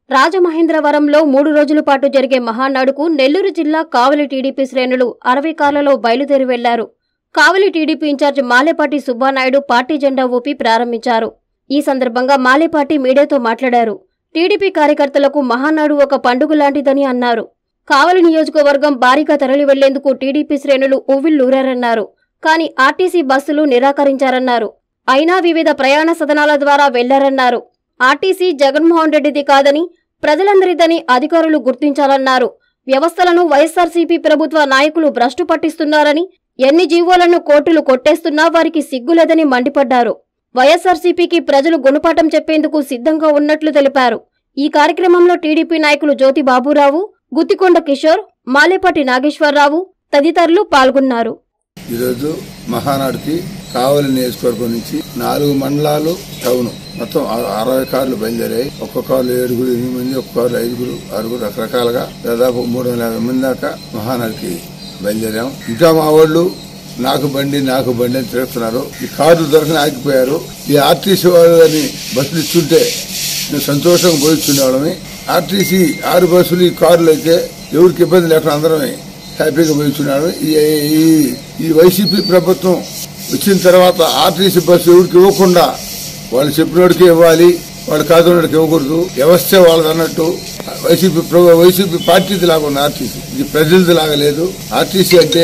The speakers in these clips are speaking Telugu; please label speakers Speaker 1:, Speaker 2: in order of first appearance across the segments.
Speaker 1: రాజమహేంద్రవరంలో మూడు రోజుల పాటు జరిగే మహానాడుకు నెల్లూరు జిల్లా కావలి టీడీపీ శ్రేణులు అరవై కార్లలో బయలుదేరి వెళ్లారు Kavali TDP in charge Malepati Subbanaidu party జెండా ఊపి ప్రారంభించారు ఈ సందర్భంగా మాలేపాటి మీడియాతో మాట్లాడారు టీడీపీ కార్యకర్తలకు మహానాడు ఒక పండుగ లాంటిదని అన్నారు కావలి నియోజకవర్గం భారీగా తరలి వెళ్లేందుకు టీడీపీ శ్రేణులు ఉవ్విళ్లూరారన్నారు కానీ ఆర్టీసీ బస్సులు నిరాకరించారన్నారు అయినా వివిధ ప్రయాణ సదనాల ద్వారా వెళ్లారన్నారు ఆర్టీసీ జగన్మోహన్ రెడ్డిది కాదని ప్రజలందరిదని అధికారులు గుర్తించాలన్నారు వ్యవస్థలను వైఎస్ఆర్సీపీ ప్రభుత్వ నాయకులు భ్రష్టు పట్టిస్తున్నారని ఎన్ని జీవోలను కోర్టులు కొట్టేస్తున్నా వారికి సిగ్గులేదని మండిపడ్డారు వైఎస్ఆర్సీపీకి ప్రజలు గుణపాఠం చెప్పేందుకు సిద్ధంగా ఉన్నట్లు తెలిపారు ఈ కార్యక్రమంలో టీడీపీ నాయకులు జ్యోతి బాబురావు గుత్తికొండ కిషోర్ మాలేపాటి నాగేశ్వరరావు తదితరులు పాల్గొన్నారు
Speaker 2: ఈరోజు మహానాడుకి కావలి నియోజకవర్గం నుంచి నాలుగు మండలాలు టౌన్ మొత్తం అ- అరవై కార్లు బయలుదేరాయి ఒక్కొక్క కార్లు ఏడుగురు ఎనిమిది మంది ఒక్క కార్లు ఐదుగురు ఆరుగురు రకరకాలుగా దాదాపు మూడు వందల యాభై మంది దాకా మహానాడుకి బయలుదేరాం ఇంకా మా వాళ్ళు నాకు బండి నాకు బండి అని తిరుగుతున్నారు ఈ కార్లు దొరకని ఆగిపోయారు ఈ ఆర్టీసీ వాళ్ళని బస్సులు ఇస్తుంటే మేము సంతోషంగా పోయిస్తుండేవాళ్ళమి ఆర్టీసీ ఆరు బస్సులు ఈ కార్లు అయితే ఎవరికి ఇబ్బంది లేకుండా అందరమే హ్యాపీగా పోయిస్తున్నాడు ఈ ఈ- ఈ వైసీపీ ప్రభుత్వం వచ్చిన తర్వాత ఆర్టీసీ బస్సు ఎవరికి ఇవ్వకుండా వాళ్ళు చెప్పినోడికి ఇవ్వాలి వాళ్ళు కాదనోడికి ఇవ్వకూడదు వ్యవస్థ వాళ్ళది అన్నట్టు వైసీపీ ప్రభు- వైసీపీ పార్టీది లాగా ఉంది ఆర్టీసీ ఇది ప్రజలది లాగా లేదు ఆర్టీసీ అంటే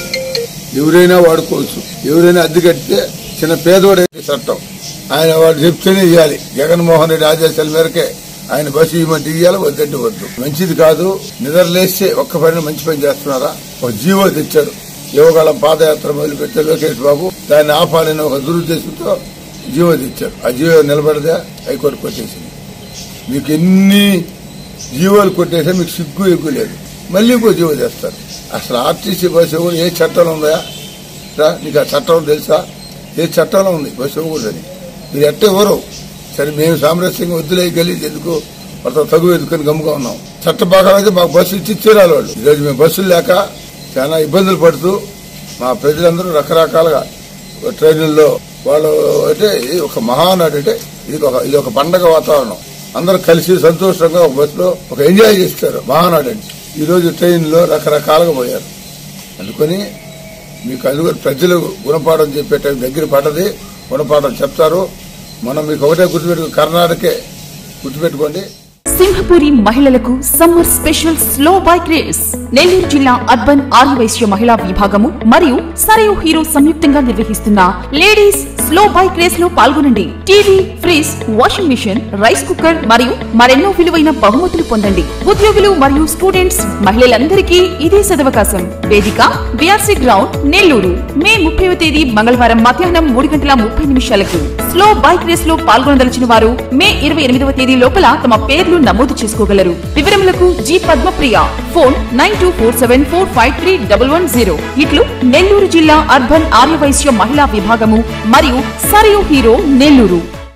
Speaker 2: ఎవరైనా వాడుకోవచ్చు ఎవరైనా అద్దె కడితే చిన్న పేదవాడే చట్టం ఆయన వాడు చెప్తేనే ఇవ్వాలి జగన్మోహన్ రెడ్డి ఆదేశాల మేరకే ఆయన బస్సు ఇవ్వమంటే ఇవ్వాలి వద్దంటే వద్దు మంచిది కాదు నిద్రలేస్తే ఒక్క పని మంచి పని చేస్తున్నారా ఒక జీవో తెచ్చారు యువకాలం పాదయాత్ర మొదలు పెట్టే లోకేష్ బాబు దాన్ని ఆపాలని ఒక దురుద్దేశంతో జీవో తెచ్చారు ఆ జీవో నిలబడదా హైకోర్టు కొట్టేసింది మీకు ఎన్ని జీవోలు కొట్టేసా మీకు సిగ్గు ఎగ్గు లేదు మళ్ళీ ఇంకో జీవో తెస్తారు అసలు ఆర్టీసీ బస్సు ఎవరు ఏ చట్టంలో ఉందా రా నీకు ఆ చట్టం తెలుసా ఏ చట్టంలో ఉంది బస్సు ఇవ్వకూడదని మీరు ఎట్ట ఎవరు సరే మేము సామరస్యంగా వద్దులే గలీజ్ ఎందుకు వాళ్ళతో తగు ఎదుకొని గమ్ముగా ఉన్నాం చట్ట భాగం అయితే మాకు బస్సు ఇచ్చి తీరాలి వాళ్ళు ఈరోజు మేము బస్సులు లేక చాలా ఇబ్బందులు పడుతూ మా ప్రజలందరూ రకరకాలుగా ట్రైన్లలో వాళ్ళు అంటే ఇది ఒక మహానాడు అంటే ఇది ఒక ఇది ఒక పండగ వాతావరణం అందరూ కలిసి సంతోషంగా ఒక బస్సులో ఒక ఎంజాయ్ చేస్తారు మహానాడు అంటే ఈ రోజు ట్రైన్లో రకరకాలుగా పోయారు అందుకని మీకు అందుకని ప్రజలు గుణపాఠం చెప్పే టైం దగ్గర పడ్డది గుణపాఠం చెప్తారు మనం మీకు ఒకటే గుర్తుపెట్టుకు కర్ణాటకే గుర్తుపెట్టుకోండి
Speaker 3: సింహపురి మహిళలకు summer special slow bike race Nellore జిల్లా అర్బన్ ఆర్యవైశ్య మహిళా విభాగము మరియు సరయు హీరో సంయుక్తంగా నిర్వహిస్తున్న లేడీస్ స్లో బైక్ రేస్ లో పాల్గొనండి TV fridge washing machine rice cooker మరియు మరెన్నో విలువైన బహుమతులు పొందండి ఉద్యోగులు మరియు స్టూడెంట్స్ మహిళలందరికీ ఇదే సదవకాశం వేదిక బిఆర్సీ గ్రౌండ్ నెల్లూరు మే ముప్పైవ తేదీ మంగళవారం మధ్యాహ్నం మూడు గంటల ముప్పై నిమిషాలకు స్లో బైక్ రేస్ లో పాల్గొనదలిచిన వారు మే ఇరవై ఎనిమిదవ తేదీ లోపల తమ పేర్లు నమోదు చేసుకోగలరు వివరములకు G Padmapriya phone nine two four seven four five three double one zero ఇట్లు నెల్లూరు జిల్లా అర్బన్ ఆర్యవైశ్య మహిళా విభాగము మరియు సరియు హీరో నెల్లూరు